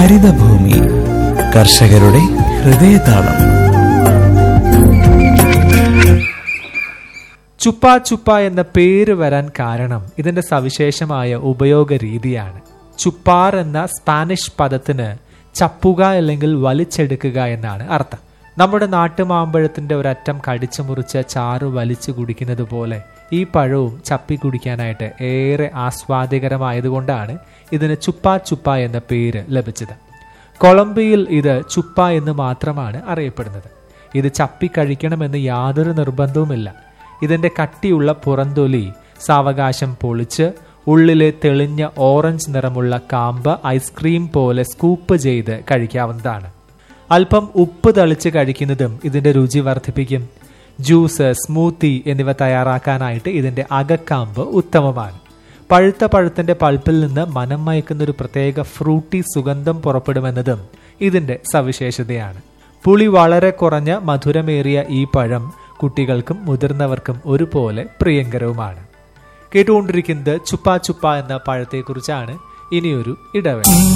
ഹരിതഭൂമി കർഷകരുടെ ഹൃദയതാളം ചുപ്പ ചുപ്പ എന്ന പേര് വരാൻ കാരണം ഇതിന്റെ സവിശേഷമായ ഉപയോഗ രീതിയാണ് ചുപ്പാർ എന്ന സ്പാനിഷ് പദത്തിന് ചപ്പുക അല്ലെങ്കിൽ വലിച്ചെടുക്കുക എന്നാണ് അർത്ഥം നമ്മുടെ നാട്ടുമാമ്പഴത്തിന്റെ ഒരറ്റം കടിച്ചു മുറിച്ച് ചാറ് വലിച്ചു കുടിക്കുന്നത് പോലെ ഈ പഴവും ചപ്പി കുടിക്കാനായിട്ട് ഏറെ ആസ്വാദികരമായതുകൊണ്ടാണ് ഇതിന് ചുപ്പ ചുപ്പ എന്ന പേര് ലഭിച്ചത് കൊളംബിയയിൽ ഇത് ചുപ്പ എന്ന് മാത്രമാണ് അറിയപ്പെടുന്നത് ഇത് ചപ്പി കഴിക്കണമെന്ന് യാതൊരു നിർബന്ധവുമില്ല ഇതിന്റെ കട്ടിയുള്ള പുറന്തൊലി സാവകാശം പൊളിച്ച് ഉള്ളിലെ തെളിഞ്ഞ ഓറഞ്ച് നിറമുള്ള കാമ്പ് ഐസ്ക്രീം പോലെ സ്കൂപ്പ് ചെയ്ത് കഴിക്കാവുന്നതാണ് അല്പം ഉപ്പ് തളിച്ച് കഴിക്കുന്നതും ഇതിന്റെ രുചി വർദ്ധിപ്പിക്കും ജ്യൂസ് സ്മൂത്തി എന്നിവ തയ്യാറാക്കാനായിട്ട് ഇതിന്റെ അകക്കാമ്പ് ഉത്തമമാണ് പഴുത്ത പഴത്തിന്റെ പൾപ്പിൽ നിന്ന് മനം മയക്കുന്ന ഒരു പ്രത്യേക ഫ്രൂട്ടി സുഗന്ധം പുറപ്പെടുമെന്നതും ഇതിന്റെ സവിശേഷതയാണ് പുളി വളരെ കുറഞ്ഞ മധുരമേറിയ ഈ പഴം കുട്ടികൾക്കും മുതിർന്നവർക്കും ഒരുപോലെ പ്രിയങ്കരവുമാണ് കേട്ടുകൊണ്ടിരിക്കുന്നത് ചുപ്പ ചുപ്പ എന്ന പഴത്തെക്കുറിച്ചാണ് ഇനിയൊരു ഇടവേള